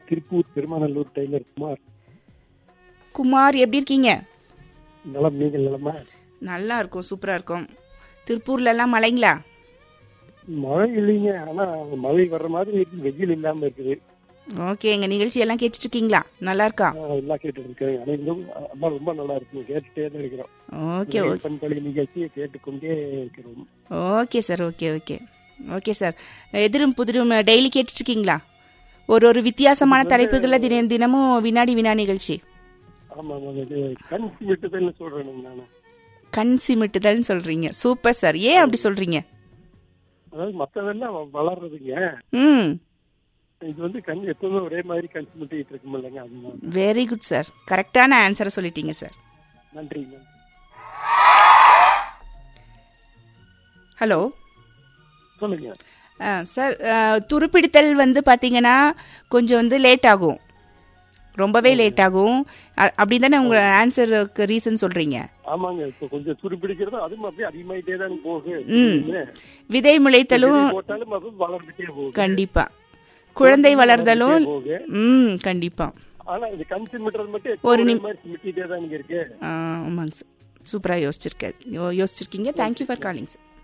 Tiruppur Perumanallur tailor Kumar Kumar எப்படி இருக்கீங்க நலம் நீங்கள் நலமா நல்லா இருக்கும் சூப்பரா இருக்கும் திருப்பூர்ல எல்லாம் மழைங்களா மழை இல்லைங்க ஆனா மழை வர்ற மாதிரி இருக்கு வெயில் இல்லாம இருக்குது ஓகே எங்க நிகழ்ச்சி எல்லாம் கேட்டுட்டு இருக்கீங்களா நல்லா இருக்கா ஆஹ் எல்லாம் கேட்டுட்டு இருக்கேன் ஆனா இங்கும் அம்மா ரொம்ப நல்லா இருக்குங்க கேட்டுட்டே தான் இருக்கிறோம் ஓகே ஓகே பண்பலை நிகழ்ச்சியை கேட்டுக்கொண்டே இருக்கிறோம் okay sir okay okay okay sir எதிரும் புதிரும் டெய்லி கேட்டுட்டு இருக்கீங்களா ஒரு ஒரு வித்தியாசமான தலைப்புகள்ல தின தினமும் வினாடி வினா நிகழ்ச்சி ஆமா ஆமா இது கண் விட்டுதல்னு சொல்றேன் நானு கண் சிமிட்டுதல்னு சொல்றீங்க சூப்பர் சார் ஏன் அப்படி சொல்றீங்க அதாவது மத்ததெல்லாம் வ- வளர்றதுங்க ம் இது வந்து கண் எப்பவுமே ஒரே மாதிரி கண் சிமிட்டிட்டு இருக்கும் இல்லைங்க அதுதான் வெரி குட் சார் கரெக்டான ஆன்சரை சொல்லிட்டீங்க சார் நன்றி நன்றி ஹலோ சொல்லுங்க சார் துருப்பிடித்தல் வந்து பார்த்தீங்கன்னா கொஞ்சம் வந்து லேட் ஆகும் ரொம்பவே லேட் ஆகும் அ- அப்படி தானே உங்க ஆன்சருக்கு ரீசன் சொல்றீங்க ஆமாங்க இப்ப கொஞ்சம் துருப்பிடிக்கிறது அதுவும் அப்படியே அதிகமாயிட்டே தான் போகுது ம். விதை முளைத்தலும் விதை போட்டாலும் அது வளர்ந்துட்டே போகுது கண்டிப்பா குழந்தை வளர்தலும் போகுது ம் கண்டிப்பா ஆனா இது கண் சிமிட்டுறது மட்டும் ஒரு ஒரு நிமி- மாதிரி சிமிட்டிட்டே தான் இருக்கு ஆ, ஆமாங்க சார் சூப்பராக யோசிச்சிருக்க யோ- யோசிச்சிருக்கீங்க தேங்க்யூ ஃபார் காலிங் சார்